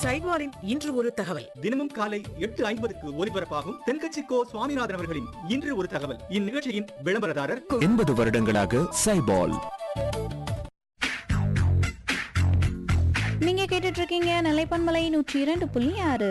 சைட்வாரின் இன்று ஒரு தகவல் தினமும் காலை எட்டு ஐம்பதுக்கு ஒலிபரப்பாகும் தென்கட்சி கோ சுவாமிநாதன் அவர்களின் இன்று ஒரு தகவல் இந்நிகழ்ச்சியின் விளம்பரதாரர் எண்பது வருடங்களாக சைபால் நீங்க கேட்டுட்டு இருக்கீங்க நிலைப்பன்மலை நூற்றி இரண்டு புள்ளி ஆறு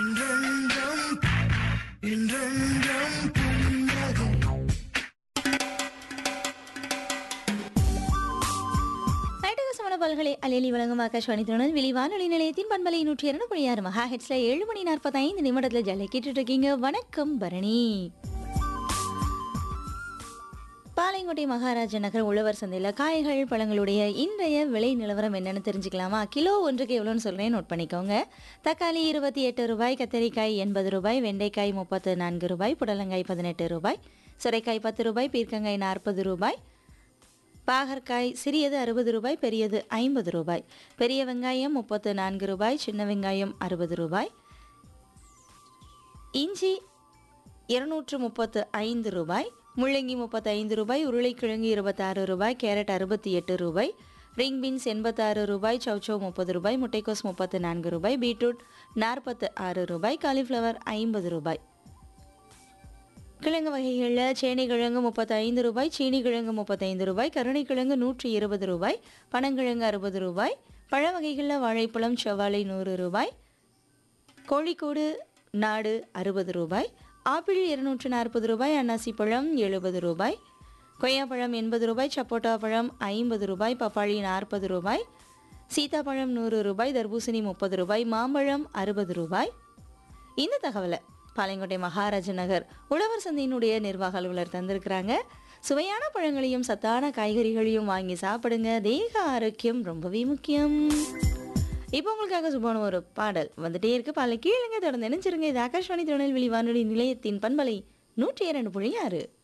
நாட்டகசமண பல்கலை அலையலி வழங்கும் ஆகாஷ்வாணி திருநெல்வேலி வானொலி நிலையத்தின் பண்பலை நூற்றி இரண்டு புள்ளி ஆறு மகா ஹெட்ஸ்ல ஏழு மணி நாற்பத்தைந்து நிமிடத்தில் ஜல்லை கேட்டுட்டு இருக்கீங்க வணக்கம் பரணி பாளையங்கோட்டை மகாராஜா நகர் உழவர் சந்தையில் காய்கள் பழங்களுடைய இன்றைய விலை நிலவரம் என்னன்னு தெரிஞ்சுக்கலாமா கிலோ ஒன்றுக்கு எவ்வளோன்னு சொல்கிறேன் நோட் பண்ணிக்கோங்க தக்காளி இருபத்தி எட்டு ரூபாய் கத்தரிக்காய் எண்பது ரூபாய் வெண்டைக்காய் முப்பத்து நான்கு ரூபாய் புடலங்காய் பதினெட்டு ரூபாய் சுரைக்காய் பத்து ரூபாய் பீர்க்கங்காய் நாற்பது ரூபாய் பாகற்காய் சிறியது அறுபது ரூபாய் பெரியது ஐம்பது ரூபாய் பெரிய வெங்காயம் முப்பத்து நான்கு ரூபாய் சின்ன வெங்காயம் அறுபது ரூபாய் இஞ்சி இருநூற்று முப்பத்து ஐந்து ரூபாய் முள்ளங்கி முப்பத்து ஐந்து ரூபாய் உருளைக்கிழங்கு இருபத்தாறு ரூபாய் கேரட் அறுபத்தி எட்டு ரூபாய் ரிங் பீன்ஸ் எண்பத்தாறு ரூபாய் சௌச்சௌ முப்பது ரூபாய் முட்டைக்கோஸ் முப்பத்து நான்கு ரூபாய் பீட்ரூட் நாற்பத்து ஆறு ரூபாய் காலிஃப்ளவர் ஐம்பது ரூபாய் கிழங்கு வகைகளில் சேனை கிழங்கு முப்பத்தி ஐந்து ரூபாய் சீனி கிழங்கு முப்பத்தைந்து ரூபாய் கருணைக்கிழங்கு நூற்றி இருபது ரூபாய் பனங்கிழங்கு அறுபது ரூபாய் பழ வகைகளில் வாழைப்பழம் செவ்வாழை நூறு ரூபாய் கோழிக்கூடு நாடு அறுபது ரூபாய் ஆப்பிள் இருநூற்று நாற்பது ரூபாய் அன்னாசி பழம் எழுபது ரூபாய் கொய்யாப்பழம் எண்பது ரூபாய் சப்போட்டா பழம் ஐம்பது ரூபாய் பப்பாளி நாற்பது ரூபாய் சீதாப்பழம் நூறு ரூபாய் தர்பூசணி முப்பது ரூபாய் மாம்பழம் அறுபது ரூபாய் இந்த தகவலை பாளையங்கோட்டை மகாராஜ நகர் உழவர் சந்தையினுடைய நிர்வாக அலுவலர் தந்திருக்கிறாங்க சுவையான பழங்களையும் சத்தான காய்கறிகளையும் வாங்கி சாப்பிடுங்க தேக ஆரோக்கியம் ரொம்பவே முக்கியம் இப்போ உங்களுக்காக சுபான ஒரு பாடல் வந்துட்டே இருக்கு பாலை கீழங்க தொடர்ந்து நினைச்சிருங்க இது ஆகாஷ்வாணி திருநெல்வேலி வானொலி நிலையத்தின் பண்பலை நூற்றி இரண்டு புள்ளி ஆறு